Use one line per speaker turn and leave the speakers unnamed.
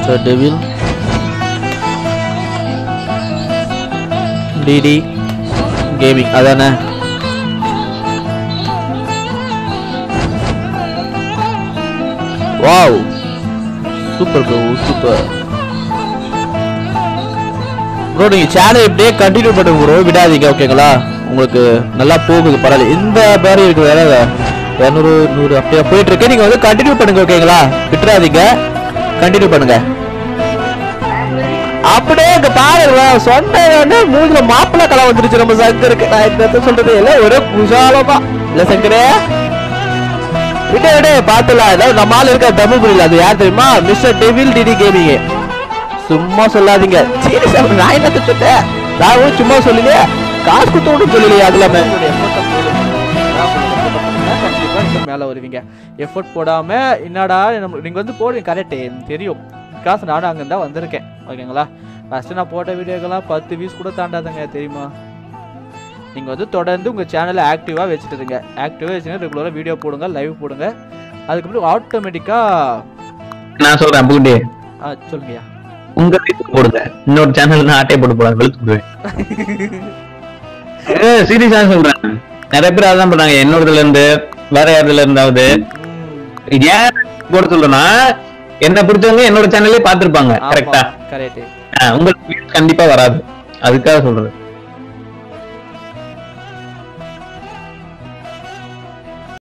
mister devil DD gaming அதானே wow super bro super bro நீங்க channel இப்படியே continue பண்ணுங்க ப்ரோ விடாதீங்க ஓகேங்களா உங்களுக்கு நல்லா போகுது பரவாயில்ல இந்த மாதிரி இருக்கு வேற இரநூறு நூறு அப்படியே போயிட்டு இருக்கு நீங்க வந்து கண்டினியூ பண்ணுங்க ஓகேங்களா விட்டுறாதீங்க கண்டினியூ பண்ணுங்க அப்படியே இங்க பாருங்க சொன்ன மூஞ்சில மாப்பிள்ளை கலை வந்துருச்சு நம்ம சங்கருக்கு நான் இந்த இடத்துல சொல்றது இல்ல ஒரே குசாலமா இல்ல சங்கரே விடு விடு பாத்துலாம் ஏதாவது நம்ம ஆள் இருக்க தமிழ் புரியல அது யார் தெரியுமா மிஸ்டர் டெவில் டிடி கேமிங் சும்மா சொல்லாதீங்க சீரியஸா நான் என்ன சொல்லிட்டேன் நான் கூட சும்மா சொல்லலையே காசு கொடுத்து கூட சொல்லலையே அது இல்லாம கண்டிப்பா இன்னும் மேல வருவீங்க எஃபோர்ட் போடாம என்னடா நம்ம நீங்க வந்து போடுவீங்க கரெக்ட் எனக்கு தெரியும் காசு நானும் அங்க தான் வந்திருக்கேன் ஓகேங்களா ஃபர்ஸ்ட் நான் போட்ட வீடியோக்கெல்லாம் பத்து வியூஸ் கூட தாண்டாதுங்க தெரியுமா நீங்க வந்து தொடர்ந்து உங்க சேனலை ஆக்டிவா வச்சுட்டு இருங்க ஆக்டிவா வச்சுங்க ரெகுலரா வீடியோ போடுங்க லைவ் போடுங்க அதுக்கப்புறம் ஆட்டோமேட்டிக்கா
நான் சொல்றேன் புகுண்டே
சொல்லுங்கய்யா
உங்க வீட்டுக்கு போடுங்க இன்னொரு சேனல் நான் ஆட்டையை போட்டு போடுவேன் வெளுத்து போடுவேன் சீரியஸா சொல்றேன் நிறைய பேர் அதான் பண்றாங்க என்னோடதுல இருந்து வேற யாருதுல இருந்தாவது இது ஏன் போட சொல்றேன்னா என்ன பிடிச்சவங்க என்னோட சேனல்லே பாத்திருப்பாங்க கரெக்டா
கரெக்ட்
உங்களுக்கு views கண்டிப்பா வராது அதுக்காக சொல்றது